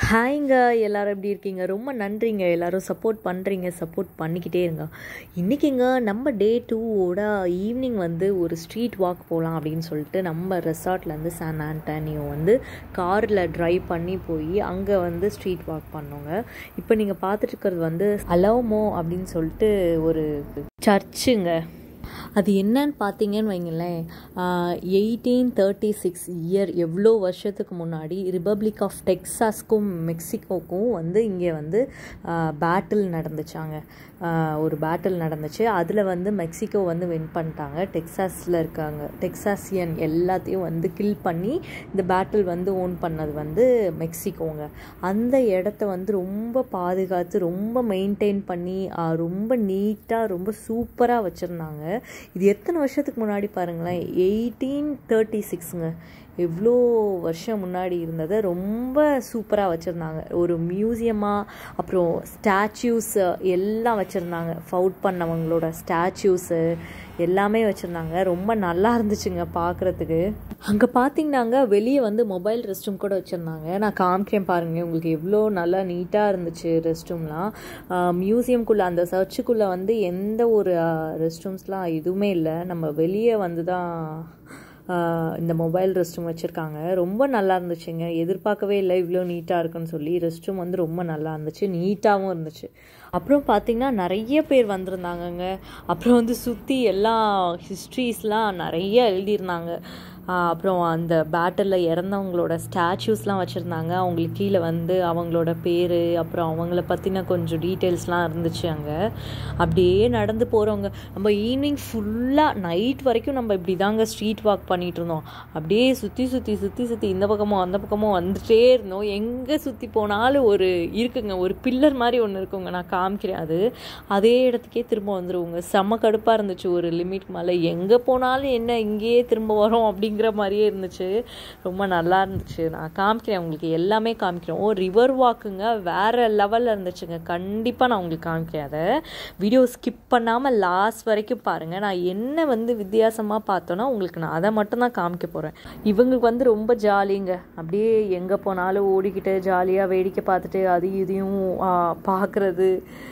ஹாய்ங்க எல்லாரும் எப்படி இருக்கீங்க ரொம்ப நன்றிங்க எல்லாரும் சப்போர்ட் பண்ணுறீங்க சப்போர்ட் பண்ணிக்கிட்டே இருங்க இன்றைக்கிங்க நம்ம டே டூவோட ஈவினிங் வந்து ஒரு ஸ்ட்ரீட் வாக் போகலாம் அப்படின்னு சொல்லிட்டு நம்ம ரெசார்ட்லேருந்து சான் ஆண்டனியோ வந்து காரில் ட்ரைவ் பண்ணி போய் அங்கே வந்து ஸ்ட்ரீட் வாக் பண்ணோங்க இப்போ நீங்கள் பார்த்துட்டு இருக்கிறது வந்து அலோமோ அப்படின்னு சொல்லிட்டு ஒரு சர்ச்சுங்க அது என்னன்னு பார்த்தீங்கன்னு வைங்களேன் எயிட்டீன் தேர்ட்டி சிக்ஸ் இயர் எவ்வளோ வருஷத்துக்கு முன்னாடி ரிப்பப்ளிக் ஆஃப் டெக்ஸாஸ்க்கும் மெக்சிகோக்கும் வந்து இங்கே வந்து பேட்டில் நடந்துச்சாங்க ஒரு பேட்டில் நடந்துச்சு அதில் வந்து மெக்சிகோ வந்து வின் பண்ணிட்டாங்க டெக்ஸாஸில் இருக்காங்க டெக்ஸாசியன் எல்லாத்தையும் வந்து கில் பண்ணி இந்த பேட்டில் வந்து ஓன் பண்ணது வந்து மெக்சிகோங்க அந்த இடத்த வந்து ரொம்ப பாதுகாத்து ரொம்ப மெயின்டைன் பண்ணி ரொம்ப நீட்டாக ரொம்ப சூப்பராக வச்சுருந்தாங்க இது எத்தனை வருஷத்துக்கு முன்னாடி பாருங்களேன் எயிட்டீன் தேர்ட்டி சிக்ஸுங்க எவ்வளோ வருஷம் முன்னாடி இருந்ததை ரொம்ப சூப்பராக வச்சுருந்தாங்க ஒரு மியூசியமாக அப்புறம் ஸ்டாச்சூஸ் எல்லாம் வச்சுருந்தாங்க ஃபவுட் பண்ணவங்களோட ஸ்டாச்சூஸு எல்லாமே வச்சுருந்தாங்க ரொம்ப நல்லா இருந்துச்சுங்க பார்க்குறதுக்கு அங்கே பார்த்தீங்கன்னாங்க வெளியே வந்து மொபைல் ரெஸ்ட் ரூம் கூட வச்சுருந்தாங்க நான் காமிக்கிறேன் பாருங்கள் உங்களுக்கு எவ்வளோ நல்லா நீட்டாக இருந்துச்சு ரெஸ்ட் ரூம்லாம் மியூசியம்குள்ளே அந்த சர்ச்சுக்குள்ளே வந்து எந்த ஒரு ரெஸ்ட் ரூம்ஸ்லாம் எதுவுமே இல்லை நம்ம வெளியே வந்து தான் இந்த மொபைல் ரெஸ்ட் ரூம் வச்சுருக்காங்க ரொம்ப நல்லா இருந்துச்சுங்க எதிர்பார்க்கவே இல்லை இவ்வளோ நீட்டாக இருக்குன்னு சொல்லி ரெஸ்ட் ரூம் வந்து ரொம்ப நல்லா இருந்துச்சு நீட்டாகவும் இருந்துச்சு அப்புறம் பார்த்திங்கன்னா நிறைய பேர் வந்திருந்தாங்கங்க அப்புறம் வந்து சுற்றி எல்லா ஹிஸ்ட்ரிஸ்லாம் நிறைய எழுதியிருந்தாங்க அப்புறம் அந்த பேட்டலில் இறந்தவங்களோட ஸ்டாச்சூஸ்லாம் வச்சுருந்தாங்க அவங்களுக்கு கீழே வந்து அவங்களோட பேர் அப்புறம் அவங்கள பற்றின கொஞ்சம் டீட்டெயில்ஸ்லாம் இருந்துச்சு அங்கே அப்படியே நடந்து போகிறவங்க நம்ம ஈவினிங் ஃபுல்லாக நைட் வரைக்கும் நம்ம இப்படி தாங்க ஸ்ட்ரீட் வாக் பண்ணிகிட்டு இருந்தோம் அப்படியே சுற்றி சுற்றி சுற்றி சுற்றி இந்த பக்கமும் அந்த பக்கமும் வந்துட்டே இருந்தோம் எங்கே சுற்றி போனாலும் ஒரு இருக்குங்க ஒரு பில்லர் மாதிரி ஒன்று இருக்குங்க நான் காமிக்கிறேன் அது அதே இடத்துக்கே திரும்ப வந்துடுவோங்க செம்ம கடுப்பாக இருந்துச்சு ஒரு லிமிட் மேலே எங்கே போனாலும் என்ன இங்கேயே திரும்ப வரோம் அப்படி அப்படிங்கிற மாதிரியே இருந்துச்சு ரொம்ப நல்லா இருந்துச்சு நான் காமிக்கிறேன் உங்களுக்கு எல்லாமே காமிக்கிறேன் ஓ ரிவர் வாக்குங்க வேறு லெவலில் இருந்துச்சுங்க கண்டிப்பாக நான் உங்களுக்கு காமிக்கிறேன் அதை வீடியோ ஸ்கிப் பண்ணாமல் லாஸ்ட் வரைக்கும் பாருங்கள் நான் என்ன வந்து வித்தியாசமாக பார்த்தோன்னா உங்களுக்கு நான் அதை மட்டும்தான் காமிக்க போகிறேன் இவங்களுக்கு வந்து ரொம்ப ஜாலிங்க அப்படியே எங்கே போனாலும் ஓடிக்கிட்டு ஜாலியாக வேடிக்கை பார்த்துட்டு அது இதையும் பார்க்குறது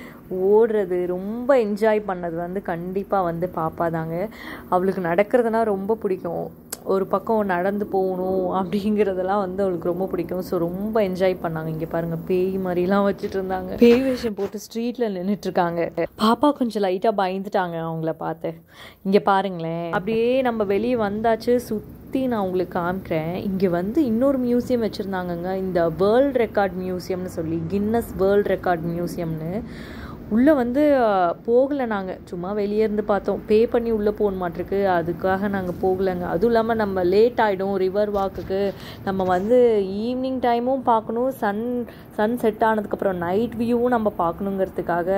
ஓடுறது ரொம்ப என்ஜாய் பண்ணது வந்து கண்டிப்பாக வந்து பாப்பாதாங்க அவளுக்கு நடக்கிறதுனா ரொம்ப பிடிக்கும் ஒரு பக்கம் நடந்து போகணும் அப்படிங்கிறதெல்லாம் வந்து அவளுக்கு ரொம்ப பிடிக்கும் ஸோ ரொம்ப என்ஜாய் பண்ணாங்க இங்கே பாருங்கள் பேய் மாதிரிலாம் வச்சுட்டு இருந்தாங்க பேய் வேஷம் போட்டு ஸ்ட்ரீட்டில் நின்றுட்டுருக்காங்க பாப்பா கொஞ்சம் லைட்டாக பயந்துட்டாங்க அவங்கள பார்த்து இங்கே பாருங்களேன் அப்படியே நம்ம வெளியே வந்தாச்சு சுற்றி நான் உங்களுக்கு காமிக்கிறேன் இங்கே வந்து இன்னொரு மியூசியம் வச்சுருந்தாங்கங்க இந்த வேர்ல்ட் ரெக்கார்ட் மியூசியம்னு சொல்லி கின்னஸ் வேர்ல்ட் ரெக்கார்ட் மியூசியம்னு உள்ளே வந்து போகலை நாங்கள் சும்மா வெளியே இருந்து பார்த்தோம் பே பண்ணி உள்ளே போக மாட்டிருக்கு அதுக்காக நாங்கள் போகலைங்க அதுவும் இல்லாமல் நம்ம லேட் ஆகிடும் ரிவர் வாக்குக்கு நம்ம வந்து ஈவினிங் டைமும் பார்க்கணும் சன் சன் செட் ஆனதுக்கப்புறம் நைட் வியூவும் நம்ம பார்க்கணுங்கிறதுக்காக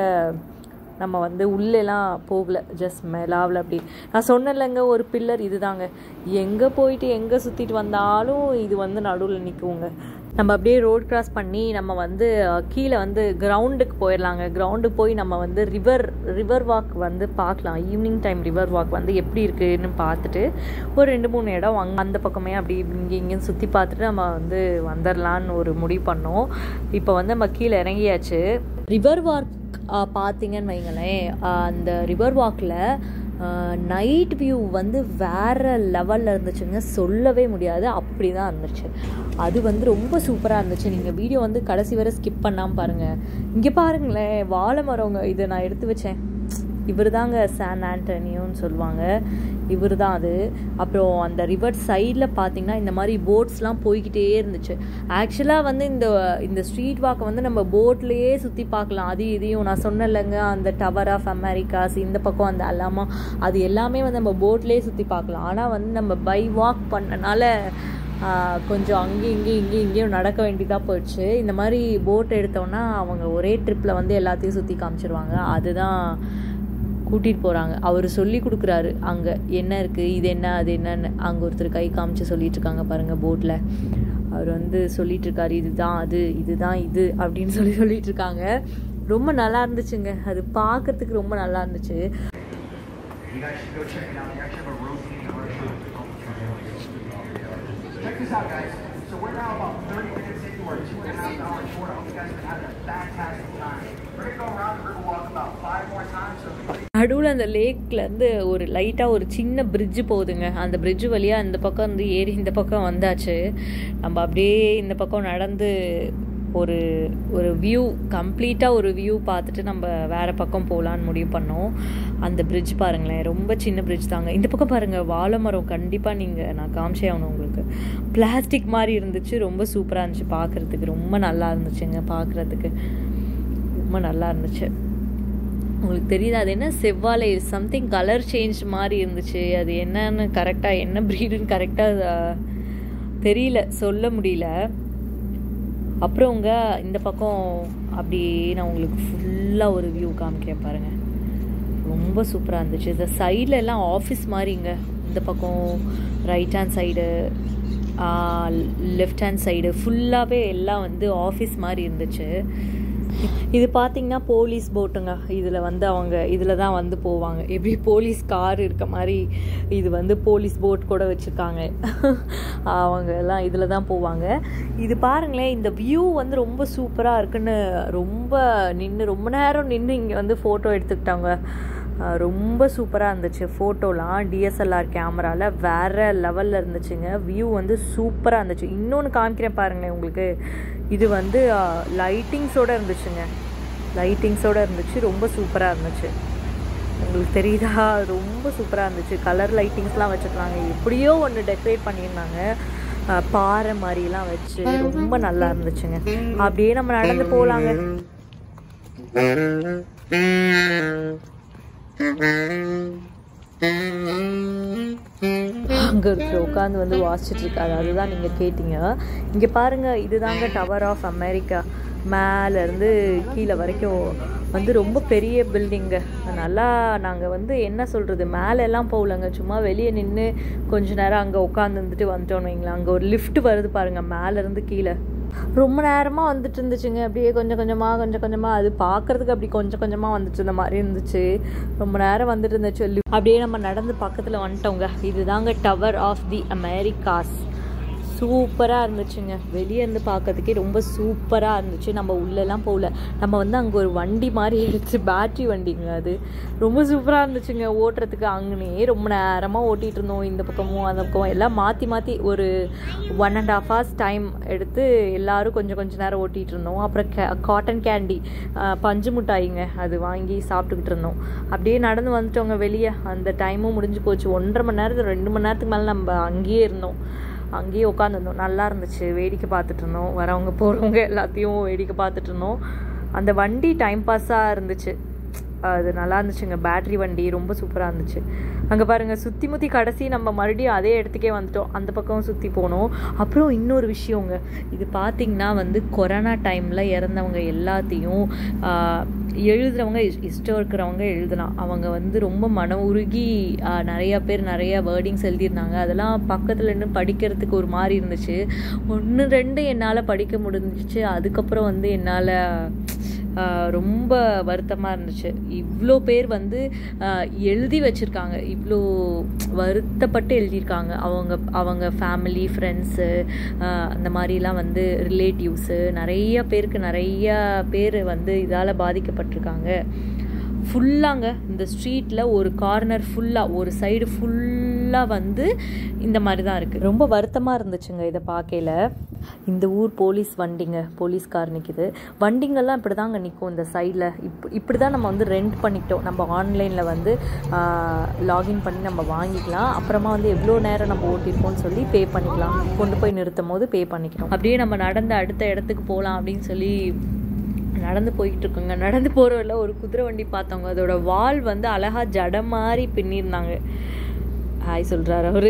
நம்ம வந்து உள்ளெல்லாம் போகல ஜஸ்ட் மேலாவில் அப்படி நான் சொன்னேன்லங்க ஒரு பில்லர் இதுதாங்க எங்கே போயிட்டு எங்கே சுற்றிட்டு வந்தாலும் இது வந்து நடுவில் நிற்குங்க நம்ம அப்படியே ரோட் கிராஸ் பண்ணி நம்ம வந்து கீழே வந்து கிரவுண்டுக்கு போயிடலாங்க கிரவுண்டுக்கு போய் நம்ம வந்து ரிவர் ரிவர் வாக் வந்து பார்க்கலாம் ஈவினிங் டைம் ரிவர் வாக் வந்து எப்படி இருக்குன்னு பார்த்துட்டு ஒரு ரெண்டு மூணு இடம் அங்கே அந்த பக்கமே அப்படி இங்கே இங்கேயும் சுற்றி பார்த்துட்டு நம்ம வந்து வந்துடலான்னு ஒரு முடிவு பண்ணோம் இப்போ வந்து நம்ம கீழே இறங்கியாச்சு ரிவர் வாக் பார்த்தீங்கன்னு வைங்களேன் அந்த ரிவர் வாக்கில் நைட் வியூ வந்து வேறு லெவலில் இருந்துச்சுங்க சொல்லவே முடியாது அப்படி தான் இருந்துச்சு அது வந்து ரொம்ப சூப்பராக இருந்துச்சு நீங்கள் வீடியோ வந்து கடைசி வரை ஸ்கிப் பண்ணாமல் பாருங்கள் இங்கே பாருங்களேன் வாழை மரங்க இதை நான் எடுத்து வச்சேன் இவர் தாங்க சான் ஆண்டனியோன்னு சொல்லுவாங்க இவர் தான் அது அப்புறம் அந்த ரிவர் சைடில் பார்த்தீங்கன்னா இந்த மாதிரி போட்ஸ்லாம் போய்கிட்டே இருந்துச்சு ஆக்சுவலாக வந்து இந்த இந்த ஸ்ட்ரீட் வாக்கை வந்து நம்ம போட்லேயே சுற்றி பார்க்கலாம் அது இதையும் நான் சொன்னேன்லங்க அந்த டவர் ஆஃப் அமெரிக்காஸ் இந்த பக்கம் அந்த அல்லாமா அது எல்லாமே வந்து நம்ம போட்லேயே சுற்றி பார்க்கலாம் ஆனால் வந்து நம்ம பை வாக் பண்ணனால கொஞ்சம் அங்கேயும் இங்கேயும் இங்கேயும் இங்கேயும் நடக்க வேண்டியதாக போயிடுச்சு இந்த மாதிரி போட் எடுத்தோன்னா அவங்க ஒரே ட்ரிப்பில் வந்து எல்லாத்தையும் சுற்றி காமிச்சிருவாங்க அதுதான் கூட்டிகிட்டு போகிறாங்க அவர் சொல்லி கொடுக்குறாரு அங்கே என்ன இருக்குது இது என்ன அது என்னன்னு அங்கே ஒருத்தர் கை காமிச்சு சொல்லிட்டு இருக்காங்க பாருங்கள் போட்டில் அவர் வந்து சொல்லிட்டு இருக்காரு இதுதான் அது இதுதான் இது அப்படின்னு சொல்லி சொல்லிட்டு இருக்காங்க ரொம்ப நல்லா இருந்துச்சுங்க அது பார்க்கறதுக்கு ரொம்ப நல்லா இருந்துச்சு Check this out, guys. So we're now about 30 minutes into for a two and a half hour tour. I hope you guys have been having a fantastic time. We're gonna go around the Riverwalk about five more times, so if you நடுவில் அந்த லேக்லேருந்து ஒரு லைட்டாக ஒரு சின்ன fridge போகுதுங்க அந்த fridge வழியாக இந்த பக்கம் வந்து ஏறி இந்த பக்கம் வந்தாச்சு நம்ம அப்படியே இந்த பக்கம் நடந்து ஒரு ஒரு வியூ கம்ப்ளீட்டாக ஒரு வியூ பார்த்துட்டு நம்ம வேறு பக்கம் போகலான்னு முடிவு பண்ணோம் அந்த பிரிட்ஜ் பாருங்களேன் ரொம்ப சின்ன பிரிட்ஜ் தாங்க இந்த பக்கம் பாருங்கள் வாழை மரம் கண்டிப்பாக நீங்கள் நான் காமிச்சே ஆகணும் உங்களுக்கு பிளாஸ்டிக் மாதிரி இருந்துச்சு ரொம்ப சூப்பராக இருந்துச்சு பார்க்குறதுக்கு ரொம்ப நல்லா இருந்துச்சுங்க பார்க்குறதுக்கு ரொம்ப நல்லா இருந்துச்சு உங்களுக்கு தெரியுது அது என்ன செவ்வாழை சம்திங் கலர் சேஞ்ச் மாதிரி இருந்துச்சு அது என்னன்னு கரெக்டாக என்ன ப்ரீடுன்னு கரெக்டாக தெரியல சொல்ல முடியல அப்புறம் உங்க இந்த பக்கம் அப்படியே நான் உங்களுக்கு ஃபுல்லாக ஒரு வியூ காமிக்கிறேன் பாருங்கள் ரொம்ப சூப்பராக இருந்துச்சு இந்த சைடில் எல்லாம் ஆஃபீஸ் மாதிரிங்க இந்த பக்கம் right hand side left hand side ஃபுல்லாகவே எல்லாம் வந்து ஆஃபீஸ் மாதிரி இருந்துச்சு இது பார்த்தீங்கன்னா போலீஸ் போட்டுங்க இதில் வந்து அவங்க இதில் தான் வந்து போவாங்க எப்படி போலீஸ் கார் இருக்க மாதிரி இது வந்து போலீஸ் போட் கூட வச்சுருக்காங்க அவங்க எல்லாம் இதில் தான் போவாங்க இது பாருங்களேன் இந்த வியூ வந்து ரொம்ப சூப்பராக இருக்குன்னு ரொம்ப நின்று ரொம்ப நேரம் நின்று இங்கே வந்து ஃபோட்டோ எடுத்துக்கிட்டாங்க அஹ் ரொம்ப சூப்பராக இருந்துச்சு ஃபோட்டோலாம் டிஎஸ்எல்ஆர் கேமராவில் வேறு லெவலில் இருந்துச்சுங்க வியூ வந்து சூப்பராக இருந்துச்சு இன்னொன்று காமிக்கிறேன் பாருங்களேன் உங்களுக்கு இது வந்து லைட்டிங்ஸோடு இருந்துச்சுங்க லைட்டிங்ஸோடு இருந்துச்சு ரொம்ப சூப்பராக இருந்துச்சு உங்களுக்கு தெரியுதா ரொம்ப சூப்பராக இருந்துச்சு கலர் லைட்டிங்ஸ்லாம் வச்சுருக்காங்க எப்படியோ ஒன்று டெக்கரேட் பண்ணியிருந்தாங்க அஹ் பாறை மாதிரிலாம் வச்சு ரொம்ப நல்லா இருந்துச்சுங்க அப்படியே நம்ம நடந்து போகலாங்க அங்கே இருக்கிற உட்காந்து வந்து வாசிச்சுட்டு இருக்காரு அதுதான் நீங்கள் கேட்டீங்க இங்கே பாருங்கள் இதுதாங்க டவர் ஆஃப் அமெரிக்கா மேலேருந்து கீழே வரைக்கும் வந்து ரொம்ப பெரிய பில்டிங்கு நல்லா நாங்கள் வந்து என்ன சொல்கிறது மேலெல்லாம் போகலங்க சும்மா வெளியே நின்று கொஞ்ச நேரம் அங்கே உட்காந்துருந்துட்டு வந்துட்டோன்னு வைங்களேன் அங்கே ஒரு லிஃப்ட் வருது பாருங்கள் மேலேருந்து கீழே ரொம்ப நேரமாக வந்துட்டு இருந்துச்சுங்க அப்படியே கொஞ்சம் கொஞ்சமாக கொஞ்சம் கொஞ்சமாக அது பார்க்கறதுக்கு அப்படி கொஞ்சம் கொஞ்சமாக வந்துட்டு இருந்த மாதிரி இருந்துச்சு ரொம்ப நேரம் வந்துட்டு இருந்துச்சு அப்படியே நம்ம நடந்து பக்கத்தில் வந்துட்டோங்க இதுதாங்க டவர் ஆஃப் தி அமெரிக்காஸ் சூப்பராக இருந்துச்சுங்க வெளியே இருந்து பார்க்கறதுக்கே ரொம்ப சூப்பராக இருந்துச்சு நம்ம உள்ளெல்லாம் போகல நம்ம வந்து அங்கே ஒரு வண்டி மாதிரி இருந்துச்சு பேட்ரி வண்டிங்க அது ரொம்ப சூப்பராக இருந்துச்சுங்க ஓட்டுறதுக்கு அங்கனே ரொம்ப நேரமாக ஓட்டிகிட்டு இருந்தோம் இந்த பக்கமும் அந்த பக்கமும் எல்லாம் மாற்றி மாற்றி ஒரு one and half hours time எடுத்து எல்லாரும் கொஞ்சம் கொஞ்சம் நேரம் ஓட்டிகிட்டு இருந்தோம் அப்புறம் கே காட்டன் கேண்டி பஞ்சு மிட்டாயிங்க அது வாங்கி சாப்பிட்டுக்கிட்டு இருந்தோம் அப்படியே நடந்து வந்துட்டோங்க வெளியே அந்த டைமும் முடிஞ்சு போச்சு ஒன்றரை மணி நேரத்துக்கு ரெண்டு மணி நேரத்துக்கு மேலே நம்ம அங்கேயே இருந்தோம் அங்கேயே உட்காந்துருந்தோம் நல்லா இருந்துச்சு வேடிக்கை பார்த்துட்டு இருந்தோம் வரவங்க போகிறவங்க எல்லாத்தையும் வேடிக்கை பார்த்துட்டு இருந்தோம் அந்த வண்டி டைம் பாஸாக இருந்துச்சு அது நல்லா இருந்துச்சுங்க பேட்ரி வண்டி ரொம்ப சூப்பராக இருந்துச்சு அங்கே பாருங்கள் சுற்றி முற்றி கடைசி நம்ம மறுபடியும் அதே இடத்துக்கே வந்துட்டோம் அந்த பக்கம் சுற்றி போனோம் அப்புறம் இன்னொரு விஷயங்க இது பார்த்திங்கன்னா வந்து கொரோனா டைமில் இறந்தவங்க எல்லாத்தையும் ஆஹ், எழுதுறவங்க இஷ்- இஷ்டம் இருக்கிறவங்க எழுதலாம் அவங்க வந்து ரொம்ப மன உருகி ஆஹ், நிறைய பேர் நிறைய வேர்டிங்ஸ் எழுதியிருந்தாங்க அதெல்லாம் பக்கத்தில் நின்று படிக்கிறதுக்கு ஒரு மாதிரி இருந்துச்சு ஒன்று ரெண்டு என்னால் படிக்க முடிஞ்சிச்சு அதுக்கப்புறம் வந்து என்னால் ஆஹ் ரொம்ப வருத்தமாக இருந்துச்சு இவ்வளோ பேர் வந்து ஆஹ் எழுதி வச்சுருக்காங்க இவ்வளோ வருத்தப்பட்டு எழுதியிருக்காங்க அவங்க அவங்க ஃபேமிலி ஃப்ரெண்ட்ஸு அந்த மாதிரிலாம் வந்து ரிலேட்டிவ்ஸு நிறைய பேருக்கு நிறைய பேர் வந்து இதால் பாதிக்கப்பட்டிருக்காங்க ஃபுல்லாங்க இந்த ஸ்ட்ரீட்டில் ஒரு கார்னர் ஃபுல்லாக ஒரு சைடு ஃபுல்லாக வந்து இந்த மாதிரி தான் இருக்குது ரொம்ப வருத்தமாக இருந்துச்சுங்க இதை பார்க்கையில இந்த ஊர் போலீஸ் வண்டிங்க போலீஸ் கார் நிற்கிது வண்டிங்கெல்லாம் இப்படி தாங்க நிற்கும் இந்த சைடில் இப் இப்படி தான் நம்ம வந்து ரெண்ட் பண்ணிக்கிட்டோம் நம்ம ஆன்லைனில் வந்து லாகின் பண்ணி நம்ம வாங்கிக்கலாம் அப்புறமா வந்து எவ்வளோ நேரம் நம்ம ஓட்டியிருக்கோம்னு சொல்லி பே பண்ணிக்கலாம் கொண்டு போய் நிறுத்தும் போது பே பண்ணிக்கணும் அப்படியே நம்ம நடந்து அடுத்த இடத்துக்கு போகலாம் அப்படின்னு சொல்லி நடந்து போய்கிட்டு இருக்கோங்க நடந்து போகிறவரில் ஒரு குதிரை வண்டி பார்த்தவங்க அதோட வால் வந்து அழகா ஜட மாதிரி பின்னிருந்தாங்க ஹாய் சொல்கிறாரு அவரு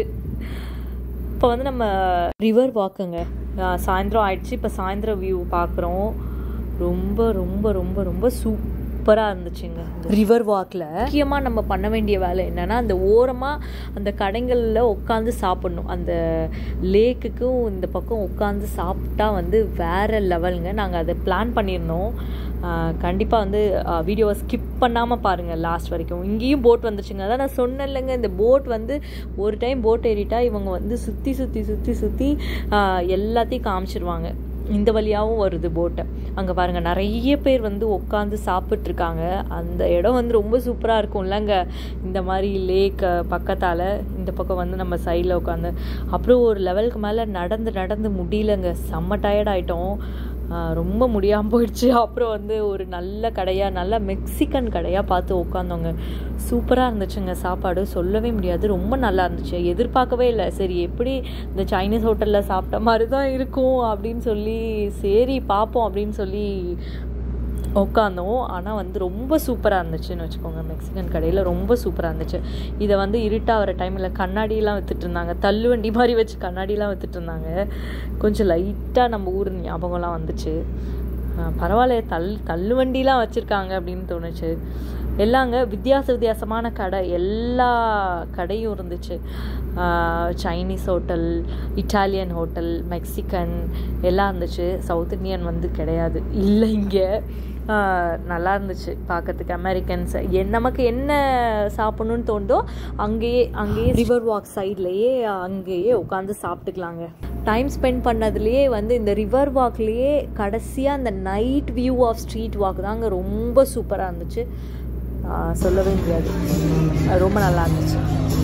இப்போ வந்து நம்ம ரிவர் வாக்குங்க சாயந்தரம் ஆயிடுச்சு இப்போ சாயந்தரம் வியூ பார்க்குறோம் ரொம்ப ரொம்ப ரொம்ப ரொம்ப சூப்பராக இருந்துச்சுங்க ரிவர் வாக்கில் முக்கியமாக நம்ம பண்ண வேண்டிய வேலை என்னென்னா அந்த ஓரமாக அந்த கடைகளில் உட்காந்து சாப்பிட்ணும் அந்த லேக்குக்கும் இந்த பக்கம் உட்காந்து சாப்பிட்டா வந்து வேறு லெவலுங்க நாங்கள் அதை பிளான் பண்ணியிருந்தோம் கண்டிப்பாக வந்து வீடியோவை ஸ்கிப் பண்ணாமல் பாருங்கள் லாஸ்ட் வரைக்கும் இங்கேயும் போட் வந்துச்சுங்க அதான் நான் சொன்னேன் இல்லைங்க இந்த போட் வந்து ஒரு டைம் போட் ஏறிட்டா இவங்க வந்து சுற்றி சுற்றி சுற்றி சுற்றி எல்லாத்தையும் காமிச்சிருவாங்க இந்த வழியாகவும் வருது போட்டு அங்கே பாருங்கள் நிறைய பேர் வந்து உட்காந்து சாப்பிட்ருக்காங்க அந்த இடம் வந்து ரொம்ப சூப்பராக இருக்கும் இல்லைங்க இந்த மாதிரி லேக் பக்கத்தால் இந்த பக்கம் வந்து நம்ம சைடில் உட்காந்து அப்புறம் ஒரு லெவலுக்கு மேலே நடந்து நடந்து முடியலங்க செம்ம டயர்ட் ஆகிட்டோம் ரொம்ப முடியாமல் போயிடுச்சு அப்புறம் வந்து ஒரு நல்ல கடையாக நல்ல மெக்சிகன் கடையாக பார்த்து உட்காந்தோங்க சூப்பராக இருந்துச்சுங்க சாப்பாடு சொல்லவே முடியாது ரொம்ப நல்லா இருந்துச்சு எதிர்பார்க்கவே இல்லை சரி எப்படி இந்த சைனீஸ் ஹோட்டலில் சாப்பிட்ட மாதிரி தான் இருக்கும் அப்படின்னு சொல்லி சரி பார்ப்போம் அப்படின்னு சொல்லி உட்காந்தோம் ஆனால் வந்து ரொம்ப சூப்பராக இருந்துச்சுன்னு வச்சுக்கோங்க மெக்சிகன் கடையில் ரொம்ப சூப்பராக இருந்துச்சு இதை வந்து இருட்டாகிற டைமில் கண்ணாடியெலாம் விற்றுட்டு இருந்தாங்க தள்ளுவண்டி மாதிரி வச்சு கண்ணாடிலாம் விற்றுட்டு இருந்தாங்க கொஞ்சம் லைட்டாக நம்ம ஊர் ஞாபகம்லாம் வந்துச்சு பரவாயில்ல தள் தள்ளுவண்டிலாம் வச்சுருக்காங்க அப்படின்னு தோணுச்சு எல்லாங்க வித்தியாச வித்தியாசமான கடை எல்லா கடையும் இருந்துச்சு Chinese hotel Italian hotel Mexican எல்லாம் இருந்துச்சு சவுத் இண்டியன் வந்து கிடையாது இல்லை இங்கே நல்லா இருந்துச்சு பார்க்கறதுக்கு அமெரிக்கன்ஸ் என் நமக்கு என்ன சாப்பிட்ணுன்னு தோணுதோ அங்கேயே அங்கேயே ரிவர் வாக் சைட்லேயே அங்கேயே உட்காந்து சாப்பிட்டுக்கலாங்க டைம் ஸ்பெண்ட் பண்ணதுலேயே வந்து இந்த ரிவர் வாக்லேயே கடைசியாக அந்த night view of street walk தாங்க ரொம்ப சூப்பராக இருந்துச்சு சொல்லவே முடியாது ரொம்ப நல்லா இருந்துச்சு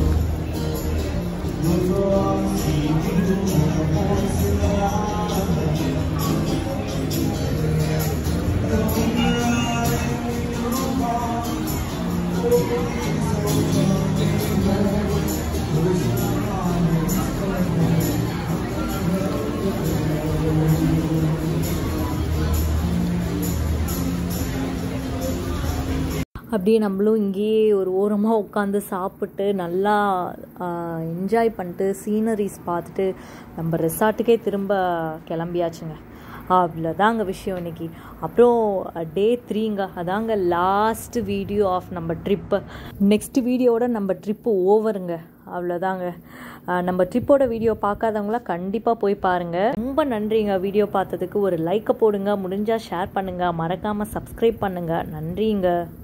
அப்படியே நம்மளும் இங்கேயே ஒரு ஓரமாக உட்காந்து சாப்பிட்டு நல்லா என்ஜாய் பண்ணிட்டு சீனரிஸ் பார்த்துட்டு நம்ம ரெசார்ட்டுக்கே திரும்ப கிளம்பியாச்சுங்க அவ்வளோதாங்க விஷயம் இன்னைக்கு அப்புறம் டே த்ரீங்க அதாங்க லாஸ்ட் வீடியோ ஆஃப் நம்ம ட்ரிப்பு நெக்ஸ்ட் வீடியோட நம்ம ட்ரிப்பு ஓவருங்க அவ்வளோதாங்க நம்ம ட்ரிப்போட வீடியோ பார்க்காதவங்களாம் கண்டிப்பாக போய் பாருங்கள் ரொம்ப நன்றிங்க வீடியோ பார்த்ததுக்கு ஒரு லைக்கை போடுங்க முடிஞ்சால் ஷேர் பண்ணுங்கள் மறக்காமல் சப்ஸ்கிரைப் பண்ணுங்கள் நன்றிங்க